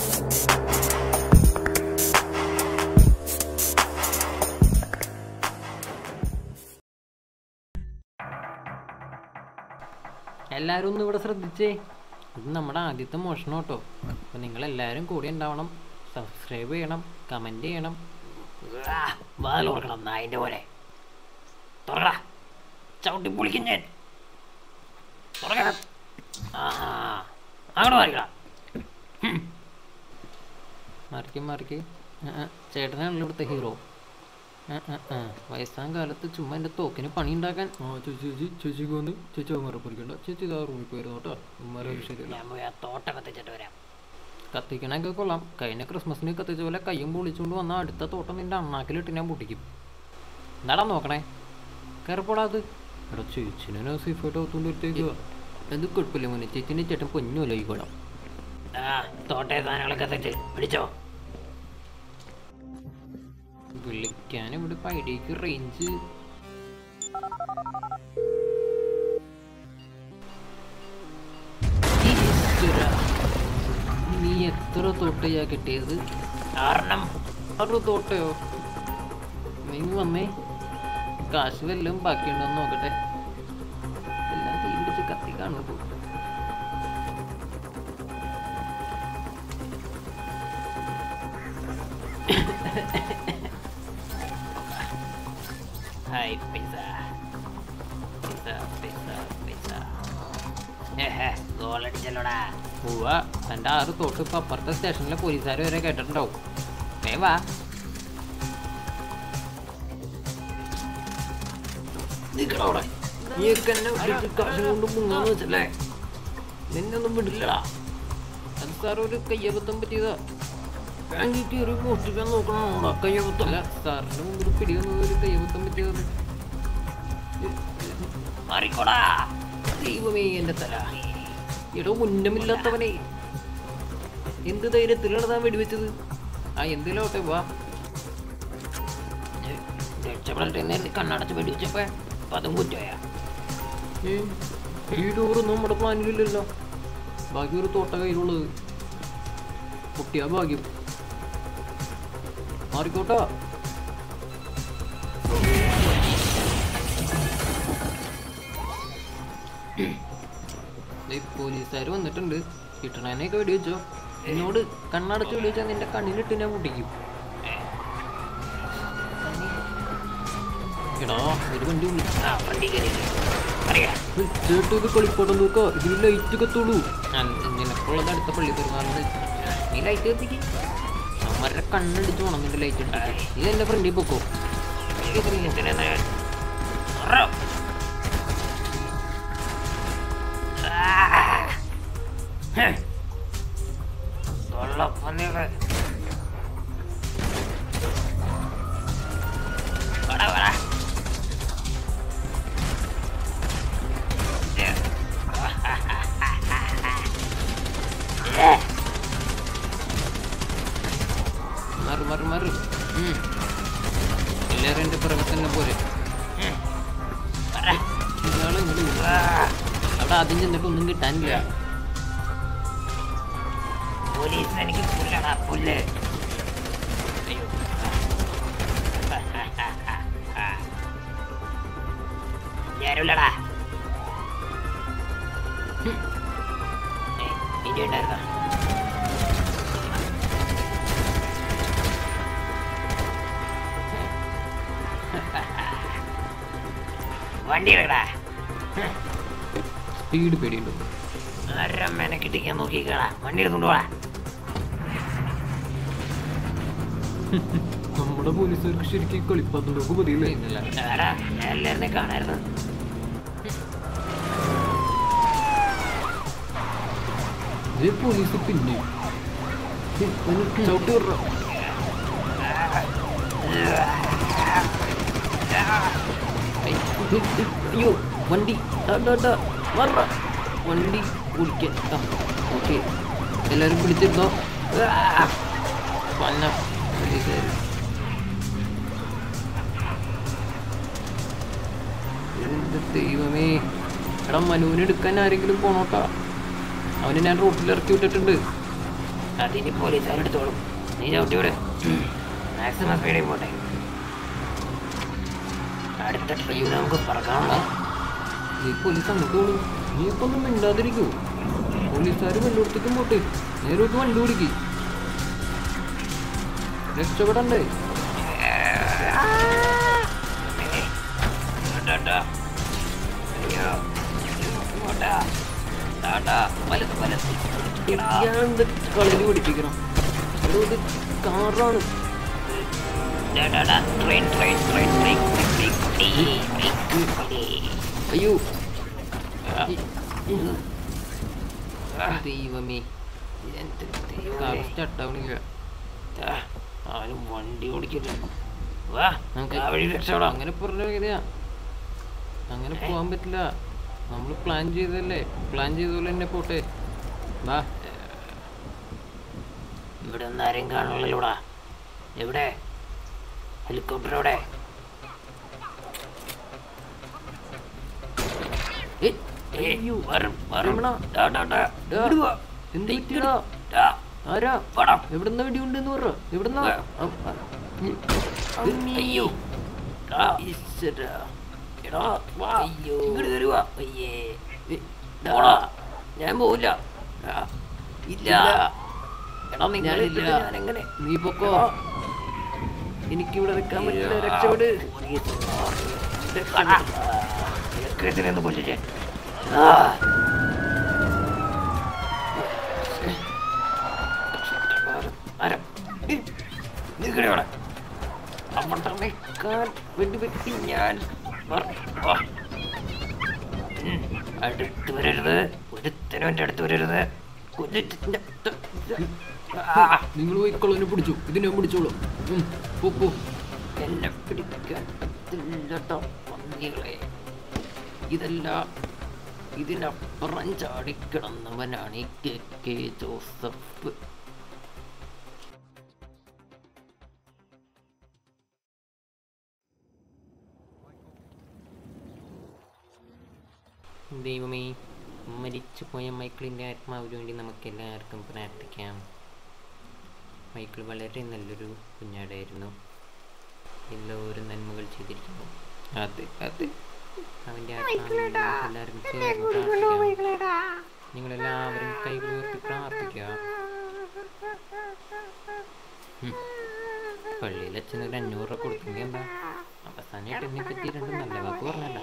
എല്ലാവരും ഒന്ന് ഇവിടെ ശ്രദ്ധിച്ചേ ഇത് നമ്മുടെ ആദ്യത്തെ മോഷണം കേട്ടോ അപ്പോൾ നിങ്ങളെല്ലാവരും കൂടെ ഉണ്ടാവണം സബ്സ്ക്രൈബ് ചെയ്യണം കമൻറ്റ് ചെയ്യണം വാതിൽ തുറക്കണം നായിൻ്റെ പോലെ തുറക്കടാ ചവിട്ടി പൊളിക്കും ഞാൻ തുറക്കണം ആ അങ്ങോട്ട് മാറിക്കടാ മറിക്ക് മറിക്ക് ആ, ആ, ചേട്ടനാണല്ലോ ഇവിടുത്തെ ഹീറോ ആ, ആ, ആ. വയസ്സാം കാലത്ത് ചുമ്മാ എൻ്റെ തോക്കിന് പണി ഉണ്ടാക്കാൻ ആ ചേച്ചി ചേച്ചി ചേച്ചിക്ക് വന്ന് ചേച്ചി അവന്മാരെ പറിക്കണ്ട ചേച്ചി ഇതാ റൂമിൽ പോയിരുന്നു കേട്ടോ അവന്മാരെ ശരിയല്ല ഞാൻ പോയി ആ തോട്ട കത്തിച്ചിട്ട് വരാം കത്തിക്കണൊക്കെ കൊള്ളാം കഴിഞ്ഞ ക്രിസ്മസിന് കത്തിച്ച പോലെ കയ്യും പൊളിച്ചുകൊണ്ട് വന്ന അടുത്ത തോട്ടം നിന്റെ അണ്ണാക്കിലിട്ട് ഞാൻ പൊട്ടിക്കും എന്താടാ നോക്കണേ കയറിപ്പോടാ അത് എടാ ചേച്ചിനെ സേഫായിട്ട് അകത്തോണ്ട് എടുത്തേക്കുക എന്ത് കുഴപ്പമില്ല മോനെ ചേച്ചിൻ്റെ ചേട്ടൻ പൊന്നുമല്ലോ ഈ കുളം ആ തോട്ടയ സാധനങ്ങളൊക്കെ കത്തിച്ച് പിടിച്ചോ വിളിക്കാൻ ഇവിടെ പൈഡിക്ക് റേഞ്ച് ഈശ്വരാ. നീ എത്ര തോട്ടയാ കിട്ടിയത് കാരണം ഒരു തോട്ടയോ നീ വന്നേ കാശ് വല്ലതും ബാക്കിയുണ്ടോ എന്ന് നോക്കട്ടെ എല്ലാം തീ പിടിച്ച് കത്തി കാണുന്നു ഹായ് പിസ പിസ പിസ പിസ ഗോളടിച്ചല്ലോടാ ഉവ്വ തൻ്റെ ആറ് തോട്ട് ഇപ്പം അപ്പുറത്തെ സ്റ്റേഷനിലെ പോലീസുകാർ വരെ കേട്ടിട്ടുണ്ടാവും വേ വാ നിക്കടവിടെ നീയൊക്കെ എന്നെ വിളിച്ച് കാശ് കൊണ്ട് മുങ്ങാന്ന് വെച്ചല്ലേ നിന്നെ ഒന്നും വിടില്ലടാ അത് സാർ ഒരു കയ്യബദ്ധം പറ്റിയതാ ബാങ്കിൽ കയറി മോഷ്ടിക്കാൻ നോക്കണോ കയ്യബദ്ധം അല്ല സാറിന്റെ മുമ്പിൽ പിടിയുന്നത് ഒരു കയ്യബദ്ധം പറ്റിയത് മാറിക്കോടാ ദൈവമേ എന്റെ തല എടോ ഉന്നമില്ലാത്തവനെ എന്ത് ധൈര്യത്തിലാണ് താൻ വെടിവെച്ചത് ആ എന്തിലോട്ടെ വാ രക്ഷപ്പെടട്ടെ നേരത്തെ കണ്ണടച്ച് വെടിവെച്ചപ്പോ അപ്പൊ അതും കുറ്റമാ ഏയ്, ഈ ടൂർ നമ്മുടെ പ്ലാനിലില്ലല്ലോ ബാക്കി ഒരു തോട്ട കയ്യിലുള്ളത് പൊട്ടിയാ ഭാഗ്യം മാറിക്കോട്ടാ പോലീസുകാർ വന്നിട്ടുണ്ട് കിട്ടണേനെയൊക്കെ വെടിവെച്ചോ എന്നോട് കണ്ണടച്ച് വെടിവെച്ചാൽ നിന്റെ കണ്ണിലിട്ട് ഞാൻ പൊട്ടിക്കും എടാ ഒരു വണ്ടി വിളി- ആ, വണ്ടി കയറി. അറിയാം ചേട്ടാ ഇത് കളിപ്പാട്ടം നോക്കാ ഇതിൽ ലൈറ്റ് കത്തുള്ളൂ നിനക്കുള്ളത് അടുത്ത പള്ളി പെരുമാറുന്നത് നീ ലൈറ്റ് കത്തിക്ക് അവന്മാരുടെ കണ്ണടിച്ച് പോണം നിന്റെ ലൈറ്റ് ഇട്ടിട്ട് ഇത് എന്റെ ഫ്രണ്ടിൽ പൊക്കോ മാറി മാറി മാറി ഉം. എല്ലാവരും എൻ്റെ പുറകെ തന്നെ പോരെ ഉം. പറ. ഇയാള് ഇങ്ങട് വരൂ. അവിടെ ആദ്യം ചെന്നിട്ട് ഒന്നും കിട്ടാനില്ല പോലീസിന് എനിക്ക് പുല്ലടാ പുല്ല് അയ്യോ. ഞാനുള്ളടാ ഉം. ഏയ്, ഇനി ഉണ്ടായിരുന്നോ വണ്ടി എടുക്കടാ സ്പീഡ് പേടിയുണ്ടോ അരമ്മേനെ കിട്ടിക്കാൻ നോക്കിക്കടാ വണ്ടി എടുത്തോണ്ട് പോടാ നമ്മുടെ പോലീസുകാർക്ക് ശരിക്കും കളിപ്പാട്ടം നോക്ക് മതിയല്ലേ എടാ, ഞാൻ എല്ലാവരും കാണായിരുന്നു ഇതേ പോലീസ് പിന്നെ ഹേ, അവന് ചവിട്ടി വിടറാ. ഐ, ഹ്, ഹ്, അയ്യോ വണ്ടി ഡാ, ഡാ, ഡാ, വർറ. വണ്ടി ഓടിക്കാൻ ഓക്കെ എല്ലാവരും പിടിച്ചിരുന്നോ ആ, പന്ന പോലീസുകാര്. എന്റെ ദൈവമേ എടാ മനുവിനെ എടുക്കാൻ ആരെങ്കിലും പോണോട്ടാ അവന് ഞാൻ റോട്ടിൽ ഇറക്കി വിട്ടിട്ടുണ്ട് അതിന് പോലീസുകാരെടുത്തോളും നീ ചവിട്ടി വിട് മാക്സിമം സ്പീഡിൽ പോട്ടെ അടുത്ത ട്രെയിൻ നമുക്ക് പറക്കാനുള്ള നീ പോലീസ് അങ്ങോട്ട് പോണു നീ ഇപ്പൊ ഒന്നും മിണ്ടാതിരിക്കൂ പോലീസുകാർ വെള്ളോടത്തേക്കും പോട്ടെ നേരോട്ട് വണ്ടി ഓടിക്ക് രക്ഷപ്പെടണ്ടേ ടാറ്റാ. അയ്യോ. ഇങ്ങോട്ടാ. ടാറ്റാ. വലത് വലത്. എടാ. ഇയാളെന്ത് കളരി പഠിപ്പിക്കണം എടോ, ഇത് കാറാണ് tata. Train train train train train train train. അയ്യോ ആ, ദൈവമേ എന്ത് കാർ ദൈവമേ. സ്റ്റാർട്ടാവണില്ല ആ, ആരും വണ്ടി ഓടിക്കില്ല വാ നമുക്ക് ആ വഴി രക്ഷപ്പെടാം അങ്ങനെ പറഞ്ഞ എങ്ങനെയാ അങ്ങനെ പോകാൻ പറ്റില്ല നമ്മൾ പ്ലാൻ ചെയ്തല്ലേ പ്ലാൻ ചെയ്തപോലെ തന്നെ പോട്ടെ വാ ഇവിടെ ഒന്നും ആരെയും കാണുള്ളൂടാ എവിടെ ഹെലികോപ്റ്റർ എവിടെ ഏയ്, അയ്യോ വരും വരും രമണ. ടാ, ടാ, ടാ. ഡാ, ഇങ്ങട് വാ. എന്ത് ഇങ്ങട് പറ്റിയടാ? ടാ. ആരാ വാടാ. എവിടുന്ന വെടിയുണ്ടെന്ന് പറ എവിടുന്ന ആ. അയ്യോ ടാ. ഈശ്വരാ. എടാ വാ അയ്യോ. ഇങ്ങട് വരുവാ അയ്യേ പോടാ ഞാൻ പോവില്ല ടാ. ഇല്ല എടാ നിങ്ങൾ ഞാനില്ല. ഞാനെങ്ങനെ നീ പൊക്കോ എനിക്കിവിടെ നിൽക്കാൻ പറ്റില്ല രക്ഷപ്പെട് രക്ഷപ്പെട് കൊല്ലില്ലേ നിൽക്കണവിടെ അവിടെ നിൽക്കാൻ വേണ്ടി പറ്റി ഞാൻ വർ- വാ. ഉം. അടുത്ത് വരരുത് ഒരുത്തനും എൻ്റെ അടുത്ത് വരരുത് കൊല്ലിട്ട് ആ നിങ്ങൾ പോയി കളനെ പിടിച്ചു ഇതിനെ പിടിച്ചോളൂ ഉം, പോ, പോ എന്നെ പിടിക്കാൻ പറ്റില്ലട്ടോ പന്നികളെ ഇതല്ല ഇതിനപ്പുറം ചാടിക്കിടന്നവനാണ് ഈ കെ കെ ജോസഫ് ദൈവമേ മരിച്ചു പോയ മൈക്കിളിൻ്റെ ആത്മാവിന് വേണ്ടി നമുക്ക് എല്ലാവർക്കും പ്രാർത്ഥിക്കാം മൈക്കിൾ വളരെ നല്ലൊരു കുഞ്ഞാടായിരുന്നു എല്ലാവരും നന്മകൾ ചെയ്തിരിക്കുന്നു അതെ അതെ അവൻ്റെ ആത്മാവിന് വേണ്ടി നമുക്ക് എല്ലാവരും ചേർന്ന് പ്രാർത്ഥിക്കാം നിങ്ങളെല്ലാവരും കൈകൾ ഉയർത്തി പ്രാർത്ഥിക്കുക ഉം. പള്ളിയിൽ അച്ഛൻ ഒരു അഞ്ഞൂറ് രൂപ കൊടുത്തെങ്കിൽ എന്താ അവസാനമായിട്ട് എന്നെ പറ്റി രണ്ട് നല്ല വാക്ക് പറഞ്ഞല്ല